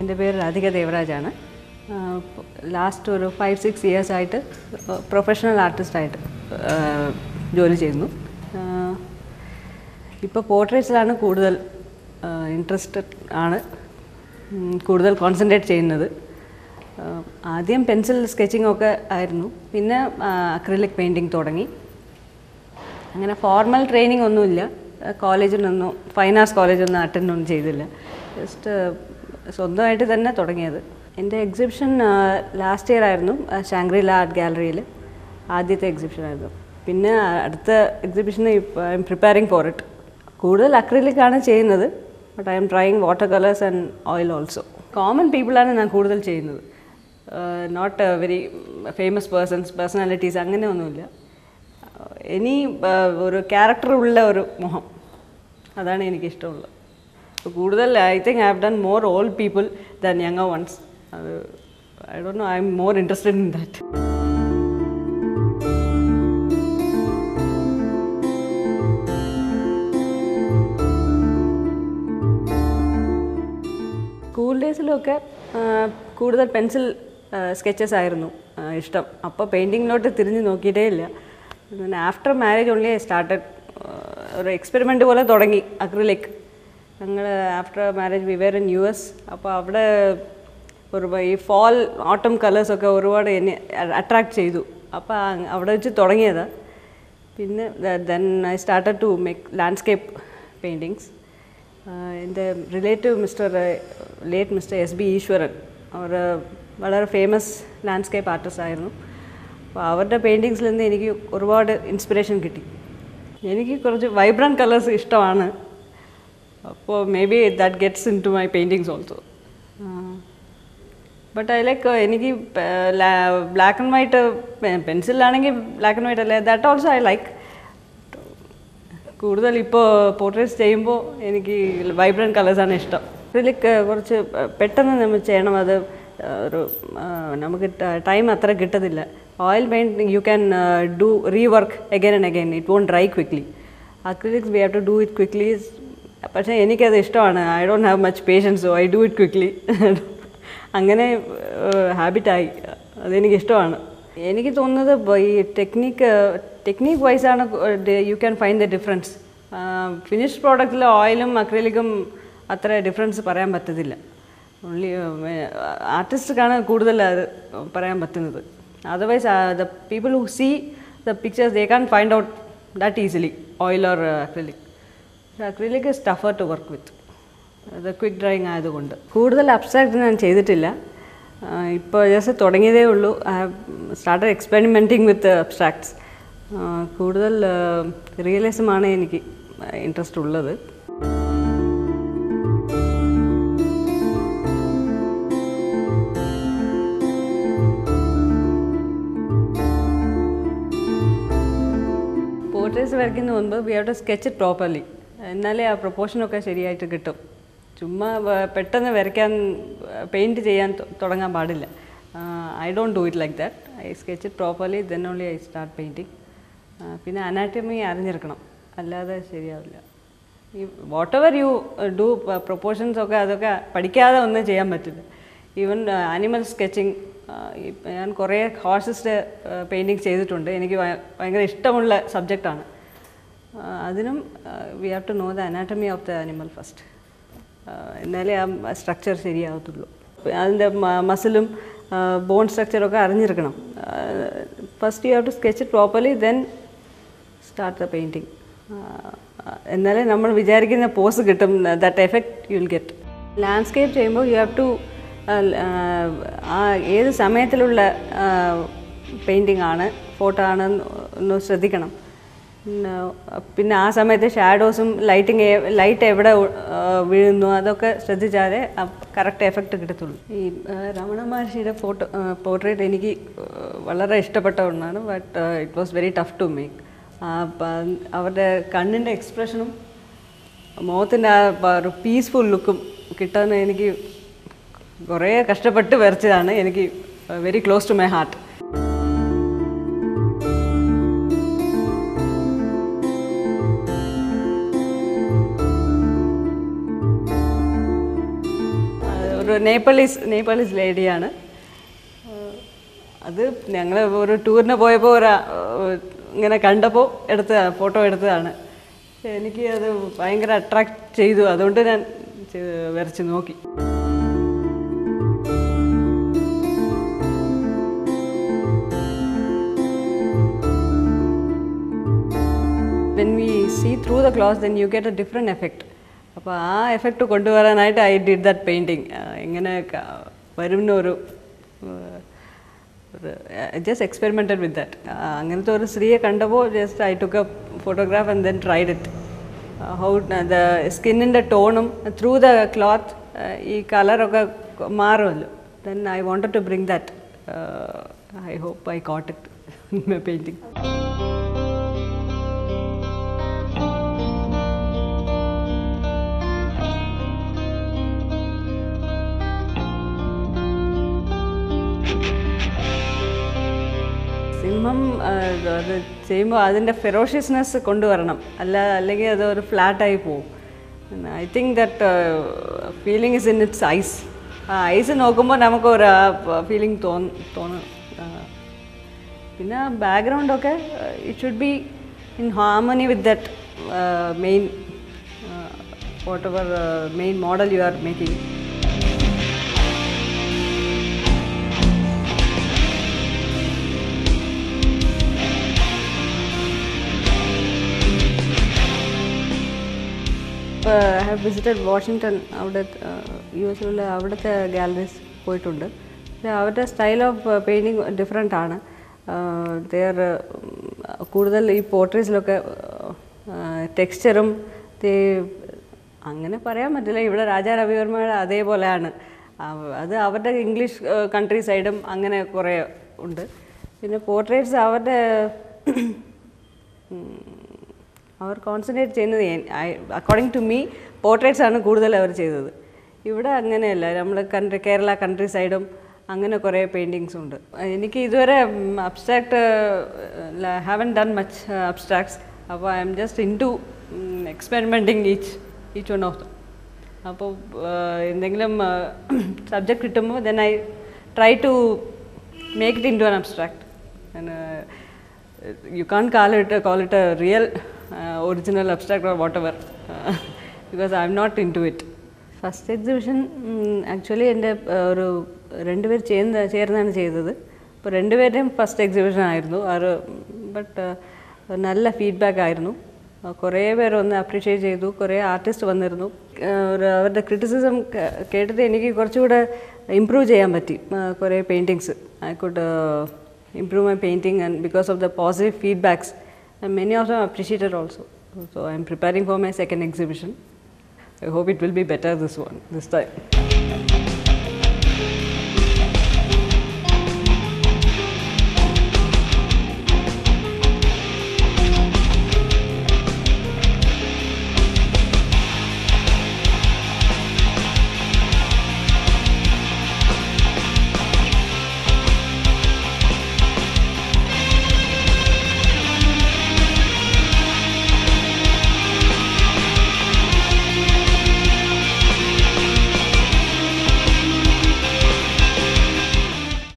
എൻ്റെ പേര് രാധിക ദേവരാജാണ് ലാസ്റ്റ് ഒരു ഫൈവ് സിക്സ് ഇയേഴ്സ് ആയിട്ട് പ്രൊഫഷണൽ ആർട്ടിസ്റ്റായിട്ട് ജോലി ചെയ്യുന്നു ഇപ്പോൾ പോർട്രേറ്റ്സിലാണ് കൂടുതൽ ഇൻട്രസ്റ്റഡ് ആണ് ഉം, കൂടുതൽ കോൺസെൻട്രേറ്റ് ചെയ്യുന്നത് ആ, ആദ്യം പെൻസിൽ സ്കെച്ചിങ് ഒക്കെ ആയിരുന്നു പിന്നെ അക്രിലിക് പെയിൻറ്റിങ് തുടങ്ങി അങ്ങനെ ഫോർമൽ ട്രെയിനിങ് ഒന്നുമില്ല കോളേജിനൊന്നും ഫൈൻ ആർട്സ് കോളേജൊന്നും അറ്റൻഡ് ഒന്നും ചെയ്തില്ല ജസ്റ്റ് സ്വന്തമായിട്ട് തന്നെ തുടങ്ങിയത് എൻ്റെ എക്സിബിഷൻ ലാസ്റ്റ് ഇയർ ആയിരുന്നു ഷാങ്ക്രില ആർട്ട് ഗാലറിയിൽ ആദ്യത്തെ എക്സിബിഷൻ ആയിരുന്നു പിന്നെ അടുത്ത എക്സിബിഷന് I'm preparing for it കൂടുതൽ അക്രിലിക്കാണ് ചെയ്യുന്നത് but I'm trying water colours and oil also common പീപ്പിളാണ് ഞാൻ കൂടുതൽ ചെയ്യുന്നത് നോട്ട് വെരി ഫേമസ് പേഴ്സൺസ് പേഴ്സണാലിറ്റീസ് അങ്ങനെ ഒന്നുമില്ല ഇനി ഒരു ക്യാരക്ടർ ഉള്ള ഒരു മുഖം അതാണ് എനിക്ക് ഇഷ്ടമുള്ളത് അപ്പോൾ കൂടുതൽ I think I have done more old people than younger ones അത് I don't know I'm more interested in that school ഡേയ്സിലൊക്കെ കൂടുതൽ പെൻസിൽ സ്കെച്ചസ് ആയിരുന്നു ആ, ഇഷ്ടം അപ്പോൾ പെയിൻറ്റിങ്ങിലോട്ട് തിരിഞ്ഞ് നോക്കിയിട്ടേ ഇല്ല പിന്നെ after marriage only I started ഒരു എക്സ്പെരിമെൻ്റ് പോലെ തുടങ്ങി അക്രിലിക് ഞങ്ങൾ after marriage we were in U S അപ്പോൾ അവിടെ ഒരു ഈ ഫോൾ ഓട്ടം കളേഴ്സൊക്കെ ഒരുപാട് എന്നെ അട്രാക്ട് ചെയ്തു അപ്പോൾ അവിടെ വെച്ച് തുടങ്ങിയതാണ് പിന്നെ then I started to make landscape paintings എൻ്റെ relative mister late mister S B Eshwaran അവർ വളരെ ഫേമസ് ലാൻഡ്സ്കേപ്പ് ആർട്ടിസ്റ്റ് ആയിരുന്നു അപ്പോൾ അവരുടെ പെയിൻറ്റിങ്സിൽ നിന്ന് എനിക്ക് ഒരുപാട് ഇൻസ്പിറേഷൻ കിട്ടി എനിക്ക് കുറച്ച് വൈബ്രൻറ്റ് കളേഴ്സ് ഇഷ്ടമാണ് അപ്പോൾ maybe that gets into my paintings also but I like എനിക്ക് ബ്ലാക്ക് ആൻഡ് വൈറ്റ് പെൻസിലാണെങ്കിൽ ബ്ലാക്ക് ആൻഡ് വൈറ്റ് അല്ലേ ദാറ്റ് ഓൾസോ ഐ ലൈക്ക് കൂടുതൽ ഇപ്പോൾ പോർട്രേറ്റ്സ് ചെയ്യുമ്പോൾ എനിക്ക് വൈബ്രൻറ്റ് കളേഴ്സാണ് ഇഷ്ടം ഇതിലേക്ക് കുറച്ച് പെട്ടെന്ന് നമ്മൾ ചെയ്യണം അത് ഒരു ആ, നമുക്ക് ടൈം അത്ര കിട്ടത്തില്ല oil painting you can do rework again and again it won't dry quickly acrylics we have to do it quickly പക്ഷേ എനിക്കത് ഇഷ്ടമാണ് I don't have much patience I do it quickly അങ്ങനെ ഹാബിറ്റായി അതെനിക്ക് ഇഷ്ടമാണ് എനിക്ക് തോന്നുന്നത് ബ- ഈ ടെക്നിക്ക് ടെക്നിക്ക് വൈസാണ് you can find the difference finish പ്രോഡക്റ്റിൽ ഓയിലും അക്രലിക്കും അത്ര ഡിഫറൻസ് പറയാൻ പറ്റത്തില്ല ഓൺലി ആർട്ടിസ്റ്റിക്കാണ് കൂടുതൽ അത് പറയാൻ പറ്റുന്നത് otherwise the people who see the pictures they can find out that easily oil or acrylic acrylic is tougher to work with അത് ക്വിക്ക് ഡ്രോയിങ് ആയതുകൊണ്ട് കൂടുതൽ അബ്സ്ട്രാക്റ്റ് ഞാൻ ചെയ്തിട്ടില്ല ഇപ്പോൾ ജസ്റ്റ് തുടങ്ങിയതേ ഉള്ളൂ I have started experimenting with abstracts കൂടുതൽ റിയലിസമാണ് എനിക്ക് ഇൻട്രസ്റ്റ് ഉള്ളത് പോർട്രേറ്റ്സ് വരയ്ക്കുന്ന മുൻപ് we have to sketch it properly എന്നാലേ ആ പ്രൊപ്പോർഷനൊക്കെ ശരിയായിട്ട് കിട്ടും ചുമ്മാ വ- പെട്ടെന്ന് വരയ്ക്കാൻ പെയിൻറ്റ് ചെയ്യാൻ തൊ- തുടങ്ങാൻ പാടില്ല I don't do it like that I sketch it properly then only I start painting പിന്നെ അനാറ്റമി അറിഞ്ഞിരിക്കണം അല്ലാതെ ശരിയാവില്ല ഈ whatever you do proportions ഒക്കെ അതൊക്കെ പഠിക്കാതെ ഒന്നും ചെയ്യാൻ പറ്റില്ല ഈവൻ ആനിമൽ സ്കെച്ചിങ് ഞാൻ കുറേ ഹോഴ്സസിൻ്റെ പെയിൻറ്റിങ് ചെയ്തിട്ടുണ്ട് എനിക്ക് ഭയ- ഭയങ്കര ഇഷ്ടമുള്ള സബ്ജക്റ്റാണ് അതിനും we have to know the anatomy of the animal first എന്നാലേ ആ സ്ട്രക്ചർ ശരിയാവത്തുള്ളൂ അതിൻ്റെ മസിലും ബോൺ സ്ട്രക്ചറൊക്കെ അറിഞ്ഞിരിക്കണം first you have to sketch it properly then start the painting എന്നാലേ നമ്മൾ വിചാരിക്കുന്ന പോസ് കിട്ടും that effect you will get landscape ചെയ്യുമ്പോൾ യു ഹാവ് ടു ആ ഏത് സമയത്തിലുള്ള പെയിൻറ്റിംഗ് ആണ് ഫോട്ടോ ആണ് ഒന്ന് ശ്രദ്ധിക്കണം പിന്നെ പിന്നെ ആ സമയത്ത് ഷാഡോസും ലൈറ്റിങ് ലൈറ്റ് എവിടെ ആ, വീഴുന്നു അതൊക്കെ ശ്രദ്ധിച്ചാലേ കറക്റ്റ് എഫക്റ്റ് കിട്ടത്തുള്ളൂ ഈ ആ, രമണ മഹർഷിയുടെ ഫോട്ടോ പോർട്രേറ്റ് എനിക്ക് ആ, വളരെ ഇഷ്ടപ്പെട്ട ഒന്നാണ് but it was very tough to make അവരുടെ കണ്ണിൻ്റെ എക്സ്പ്രഷനും മുഖത്തിൻ്റെ ആ പ- ഒരു പീസ്ഫുൾ ലുക്കും കിട്ടാൻ എനിക്ക് കുറേ കഷ്ടപ്പെട്ട് വരച്ചതാണ് എനിക്ക് very close to my heart ഒരു നേപ്പാളീസ് നേപ്പാളീസ് ലേഡിയാണ് അത് ഞങ്ങൾ ഒരു ടൂറിന് പോയപ്പോൾ ഒരു ഏഹ്, ഇങ്ങനെ കണ്ടപ്പോൾ എടുത്ത ഫോട്ടോ എടുത്തതാണ് പക്ഷേ എനിക്ക് അത് ഭയങ്കര അട്രാക്ട് ചെയ്തു അതുകൊണ്ട് ഞാൻ ചെയ്ത് വരച്ച് നോക്കി when we see through the clothes then you get a different effect അപ്പോൾ ആ എഫക്റ്റ് കൊണ്ടുവരാനായിട്ട് ഐ ഡിഡ് ദാറ്റ് പെയിൻറ്റിങ് എങ്ങനെ ക- വരുന്ന ഒരു ജസ്റ്റ് എക്സ്പെരിമെൻറ്റഡ് വിത്ത് ദാറ്റ് അങ്ങനത്തെ ഒരു സ്ത്രീയെ കണ്ടപ്പോൾ just I took a photograph and then tried it how the സ്കിന്നിൻ്റെ ടോണും ത്രൂ ദ ക്ലോത്ത് ഈ കളറൊക്കെ മാറുമല്ലോ then I wanted to bring that I hope I got it in my painting സിംഹം ആ, അത് ചെയ്യുമ്പോൾ അതിൻ്റെ ഫെറോഷ്യസ്നെസ് കൊണ്ടുവരണം അല്ല അല്ലെങ്കിൽ അത് ഒരു ഫ്ലാറ്റായി പോകും I think that feeling is in its eyes ആ ഐസ് നോക്കുമ്പോൾ നമുക്ക് ഒരു ഫീലിംഗ് തോന്നും തോന്നും ആ, പിന്നെ ബാക്ക്ഗ്രൗണ്ടൊക്കെ it should be in harmony with that main whatever main model you are making I have visited Washington അവിടെ യു എസിലുള്ള അവിടുത്തെ ഗാലറീസ് പോയിട്ടുണ്ട് പക്ഷേ അവരുടെ സ്റ്റൈൽ ഓഫ് പെയിൻറ്റിങ് ഡിഫറെൻ്റ് ആണ് ദർ കൂടുതൽ ഈ പോർട്രേറ്റ്സിലൊക്കെ ടെക്സ്ചറും അങ്ങനെ പറയാൻ പറ്റില്ല ഇവിടെ രാജാ രവിവർമ്മയുടെ അതേപോലെയാണ് അവ- അത് അവരുടെ ഇംഗ്ലീഷ് കൺട്രി സൈഡും അങ്ങനെ കുറേ ഉണ്ട് പിന്നെ പോർട്രേറ്റ്സ് അവരുടെ ഉം, അവർ കോൺസെൻട്രേറ്റ് ചെയ്യുന്നത് അക്കോർഡിംഗ് ടു മീ പോർട്രേറ്റ്സ് ആണ് കൂടുതൽ അവർ ചെയ്തത് ഇവിടെ അങ്ങനെയല്ല നമ്മൾ കൺട്രി കേരള കൺട്രി സൈഡും അങ്ങനെ കുറേ പെയിൻറ്റിങ്സ് ഉണ്ട് എനിക്ക് ഇതുവരെ abstract haven't done much abstracts അപ്പോൾ I'm just into experimenting each each one of them അപ്പോൾ എന്തെങ്കിലും സബ്ജക്റ്റ് കിട്ടുമ്പോൾ then I try to make it into an abstract you can't call it call it a real uh, original abstract or whatever uh, because I'm not into it. First exhibition actually എൻ്റെ ഒരു രണ്ടുപേർ ചേർന്ന് ചേർന്നാണ് ചെയ്തത് അപ്പോൾ രണ്ടുപേരുടെയും first exhibition ആയിരുന്നു അത് ബട്ട് നല്ല ഫീഡ്ബാക്ക് ആയിരുന്നു ആ, കുറേ പേർ ഒന്ന് അപ്രീഷിയേറ്റ് ചെയ്തു കുറേ ആർട്ടിസ്റ്റ് വന്നിരുന്നു ആ, ഒരു അവരുടെ ക്രിറ്റിസിസം കേട്ടിട്ട് എനിക്ക് കുറച്ചുകൂടെ ഇമ്പ്രൂവ് ചെയ്യാൻ പറ്റി ആ, കുറേ paintings I could improve my painting and because of the positive feedbacks and many of them appreciated also so i'm preparing for my second exhibition i hope it will be better this one this time